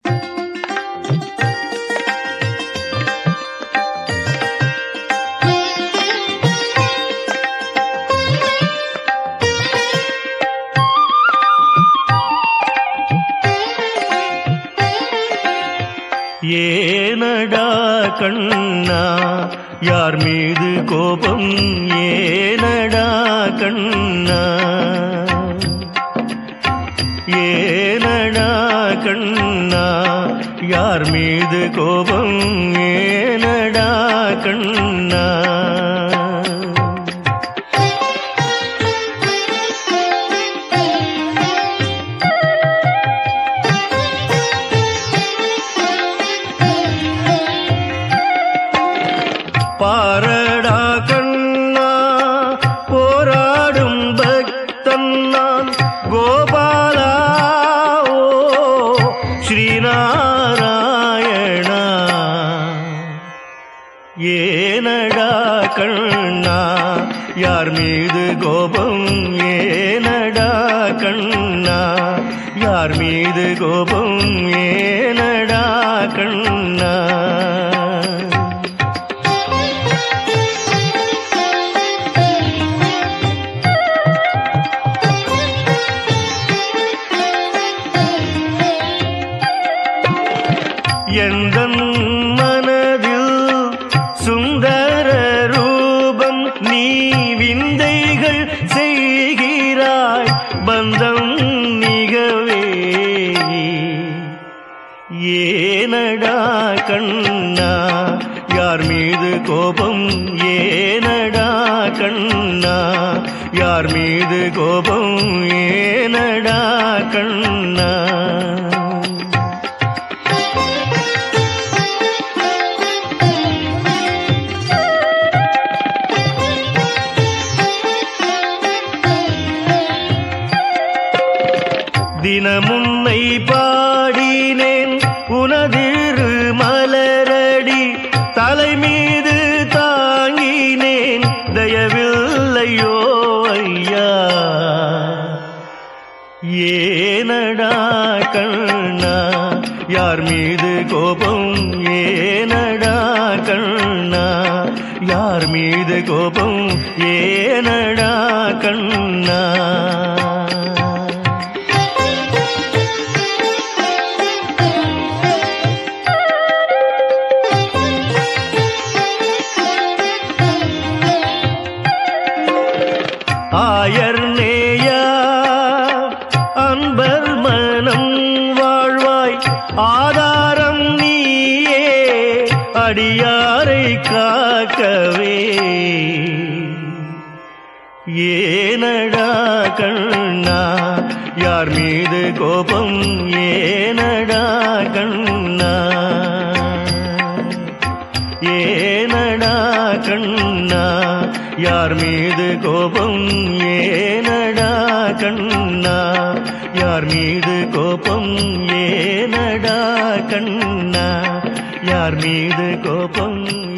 ஏனடா கண்ணா யார் மீது கோபம் ஏனடா கண்ணா ஏனடா கண்ணா யார் மீது கோபம் ஏனடா கண்ணா பாரடா கண்ணா போராடும் பக்தன் நான் கோபாலா ஓ ஸ்ரீநாராயணா ஏனடா கண்ணா யார் மீது கோபம் ஏனடா கண்ணா யார் மீது கோபம் ஏனடா கண்ணா எந்த மனதில் சுந்தர ரூபம் நீ விந்தைகள் செய்கிறாய் பந்தம் நிகவே ஏனடா கண்ணா யார் மீது கோபம் ஏனடா கண்ணா யார் மீது கோபம் ஏனடா கண்ணா தினமுன்னை பாடினேன் உனதிரு மலரடி தலை மீது தாங்கினேன் தயவில்லையோ ஐயா ஏனடா கண்ணா யார் மீது கோபம் ஏனடா கண்ணா யார் மீது கோபம் ஏனடா கண்ணா ஆயர் நேயா அன்பர் மனம் வாழ்வாய் ஆதாரம் நீயே அடியாரை காக்கவே ஏனடா கண்ணா யார் மீது கோபம் ஏனடா கண்ணா ஏனடா கண்ணா யார் மீது கோபம் ஏனடா கண்ணா யார் மீது கோபம் ஏனடா கண்ணா யார் மீது கோபம்